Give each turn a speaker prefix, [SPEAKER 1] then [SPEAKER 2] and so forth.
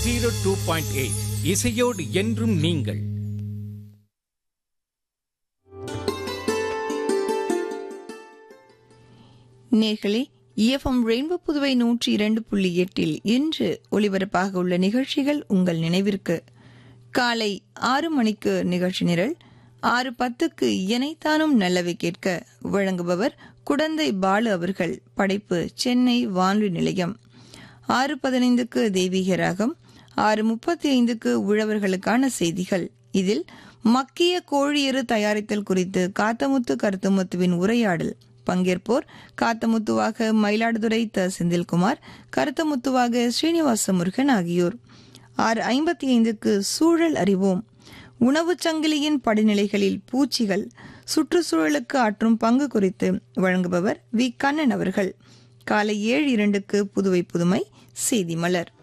[SPEAKER 1] zero two point eight இசையோடு என்றும் நீங்கள்
[SPEAKER 2] நேர்களே இஎஃப்எம் ரெயின்போ புதுவை நூற்றி இரண்டு புள்ளி எட்டில் இன்று ஒளிபரப்பாக உள்ள நிகழ்ச்சிகள் உங்கள் நினைவிற்கு காலை ஆறு மணிக்கு நிகழ்ச்சி நிரல் ஆறு பத்துக்கு இணைத்தானும் நல்லவை கேட்க வழங்குபவர் குடந்தை பாலு அவர்கள் படைப்பு சென்னை வானொலி நிலையம் ஆறு பதினைந்துக்கு தெய்வீக ராகம் ஆறு முப்பத்தி ஐந்துக்கு உழவர்களுக்கான செய்திகள் இதில் மக்கிய கோழியறு தயாரித்தல் குறித்து காத்தமுத்து கருத்துமுத்துவின் உரையாடல் பங்கேற்போர் காத்தமுத்துவாக மயிலாடுதுறை த செந்தில்குமார் கருத்தமுத்துவாக ஸ்ரீனிவாச முருகன் ஆகியோர் ஆறு ஐம்பத்தி ஐந்துக்கு சூழல் அறிவோம் உணவுச் சங்கிலியின் படிநிலைகளில் பூச்சிகள் சுற்றுச்சூழலுக்கு ஆற்றும் பங்கு குறித்து வழங்குபவர் வி கண்ணன் அவர்கள் காலை ஏழு இரண்டுக்கு புதுவை புதுமை செய்தி மலர்